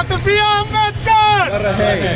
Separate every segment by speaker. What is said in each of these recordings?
Speaker 1: Doctor BR Ambedkar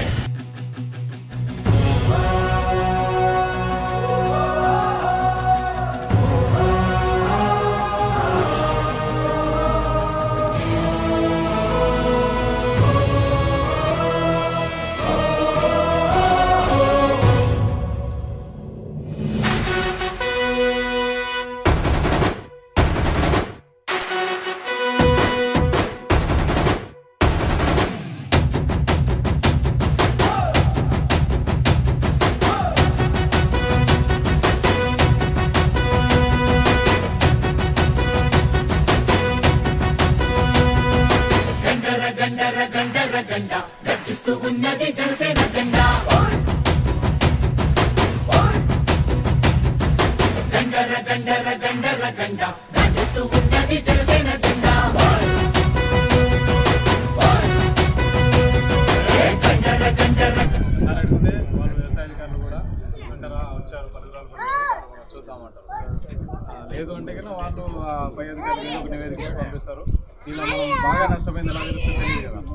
Speaker 2: sir అడిగితే వాళ్ళు వ్యవసాయాధికారులు కూడా వెంటనే వచ్చారు పరిసరాలు కూడా చూద్దామంటారు ఆ, లేదు అంటే కన్నా వాళ్ళు ఆ పై అధికారులు ఏదో ఒక నివేదిక ఇచ్చి పంపిస్తారు దీనిలో మనం బాగా నష్టపోయింది ఎలా తెలుస్తుంది తెలియదు కదా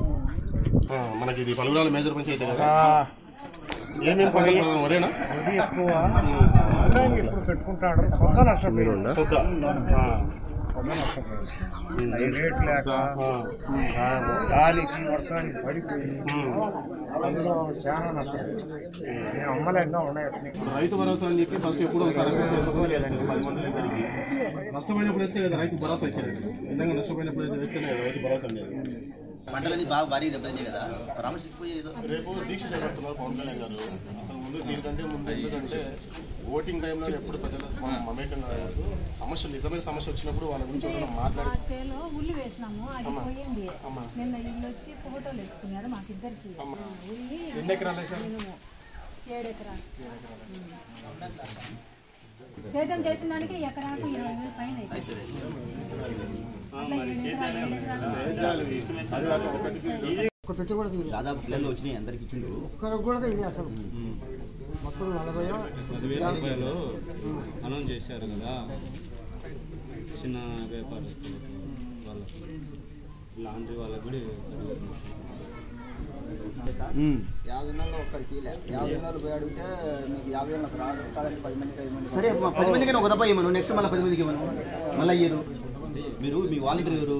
Speaker 3: ఆ, మనకి ఇది పలుగురాల మేజర్ పంచాయతీ కదా ఏమేమి పంటలు వరేనా
Speaker 4: అది ఎక్కువ ఆదాయం ఎప్పుడు పెట్టుకుంటాడు కొంత నష్టపోయాడు
Speaker 3: సొద్ద
Speaker 4: కొంత నష్టపోయాడు అది రేట్ లేక ఆ, గాలికి వర్షానికి పడిపోయి అందులో చాలా నష్టపోయాడు నేను అమ్మలేక ఉన్నాయి అట్నే.
Speaker 3: రైతు భరోసా అని చెప్పి ఫస్ట్ ఎప్పుడు ఒకసారి అకౌంట్లో ఎంతమంది లేదండి పది మంది ఇద్దరికి నష్టపోయినప్పుడు వేస్తే కదా రైతు భరోసా ఇచ్చేది నిజంగా నష్టపోయినప్పుడు అయితే వేస్తేనే కదా రైతు భరోసా అనేది
Speaker 5: పంటలన్నీ బాగా భారీ దెబ్బతిన్నాయి కదా పరామర్శించిపోయి ఏదో
Speaker 3: రేపు దీక్ష చేపడుతున్నారు పవన్ కళ్యాణ్ గారు అసలు ముందు దీనికంటే ముందు ఎందుకంటే ఓటింగ్ టైంలో ఎప్పుడు ప్రజలు మమేకం కాదు సమస్యలు నిజమైన సమస్య వచ్చినప్పుడు వాళ్ళ గురించి ఎవరైనా మాట్లాడి
Speaker 6: చేలో ఉల్లి వేసినాము అది పోయింది నిన్న ఇల్లు వచ్చి ఫోటోలు ఎత్తుకున్నారు మాకిద్దరికి ఉల్లి
Speaker 2: ఎన్ని ఎకరాలు వేశారు
Speaker 6: మినుము ఏడు ఎకరాలు సేద్యం చేసిన దానికి ఎకరాకు ఇరవై వేలు పైన అవుతుంది. అట్లా ఏడు ఎకరాలు, ఏడు ఎకరాలు.
Speaker 7: ఒక పెట్టి కూడా తీయలేదు
Speaker 5: దాదాపు పిల్లలు వచ్చినాయి అందరికి ఇచ్చిండు
Speaker 7: ఒక్కరికి కూడా తీయలేదు అసలు మొత్తం నలభై
Speaker 8: పదివేల రూపాయలు అనౌన్స్ చేశారు కదా చిన్న వ్యాపారస్తులకు వాళ్ళకు లాండ్రీ వాళ్ళకి కూడా
Speaker 7: యాభై నెలలు ఒక్కరికి తీయలే యాభై నెలలు పోయి అడిగితే మీకు యాభై నెలలకు రాదు కాదంటే పది మందికి ఐదు మంది
Speaker 5: సరే మా పది మందికి ఒక దప్ప ఇవ్వను నెక్స్ట్ మళ్ళీ పది మందికి ఇవ్వను మళ్ళీ అయ్యారు మీరు మీ వాలంటీర్ ఎవరు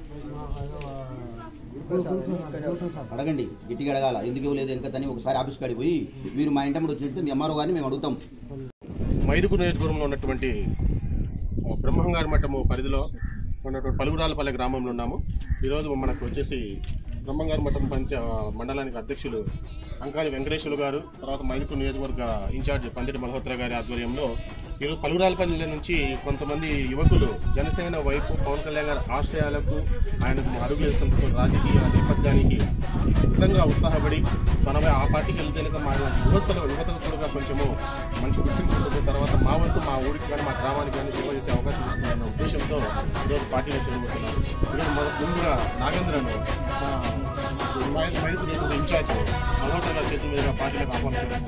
Speaker 5: అడగండి గట్టిగా అడగాల ఎందుకు ఇవ్వలేదు ఎంత అని ఒకసారి ఆఫీస్ కాడికి పోయి మీరు మా ఇంటమ్మడు వచ్చినట్టు మీ అమ్మారో గారిని మేము అడుగుతాం
Speaker 3: మైదుగు నియోజకవర్గంలో ఉన్నటువంటి ఆ, బ్రహ్మంగారి మఠము పరిధిలో ఉన్నటువంటి పలుగురాలపల్లె గ్రామంలో ఉన్నాము ఈరోజు మనకు వచ్చేసి బ్రహ్మంగారి మఠం పంచ మండలానికి అధ్యక్షులు అంకాని వెంకటేశ్వరు గారు తర్వాత మైదుగు నియోజకవర్గ ఇన్ఛార్జ్ పందిరి మల్హోత్రా గారి ఆధ్వర్యంలో ఈరోజు పలుగురాలపల్లి నుంచి కొంతమంది యువకులు జనసేన వైపు పవన్ కళ్యాణ్ గారి ఆశయాలకు ఆయనకు అడుగులు వేసుకుంటున్న రాజకీయ నేపథ్యానికి నిజంగా ఉత్సాహపడి మనమే ఆ పార్టీకి వెళ్తే కనుక మా యువతలో యువతకు కూడా కొంచెము మంచి గుర్తింపు ఉంటుంది తర్వాత మా వంతు మా ఊరికి కానీ మా గ్రామానికి కానీ సేవ చేసే అవకాశం ఉంటుందన్న ఉద్దేశంతో ఈరోజు పార్టీలో చేరుకుంటున్నారు ఈరోజు మొదటి ముందుగా నాగేంద్రను మా మైదుకు ఇన్ఛార్జ్ మల్హోత్ర గారి చేతుల మీదుగా పార్టీలకు ఆహ్వానించడం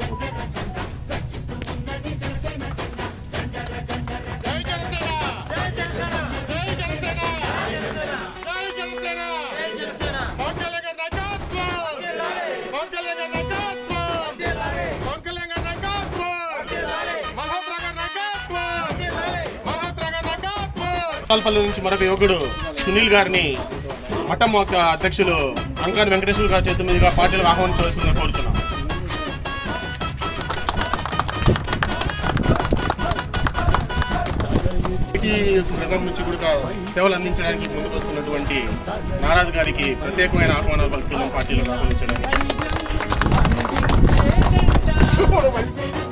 Speaker 1: జై జనసేన జై జనసేన జై జనసేన పవన్ కళ్యాణ్ గారి నాయకత్వం పవన్ కళ్యాణ్ గారి నాయకత్వం పవన్ కళ్యాణ్ గారి నాయకత్వం మల్హోత్రా గారి నాయకత్వం మల్హోత్రా గారి నాయకత్వం
Speaker 3: పాల్పల్లి నుంచి మరొక యువకుడు సునీల్ గారిని మఠం యొక్క అధ్యక్షులు అంకాని వెంకటేశ్వర గారి చేతుల మీదుగా పార్టీలకు ఆహ్వానించవలసిందని కోరుతున్నాం ఈ రంగం నుంచి కూడా సేవలు అందించడానికి ముందుకు వస్తున్నటువంటి నారాజు గారికి ప్రత్యేకమైన ఆహ్వానాలు పలుకుతున్నాం పార్టీలో ఆహ్వానించడానికి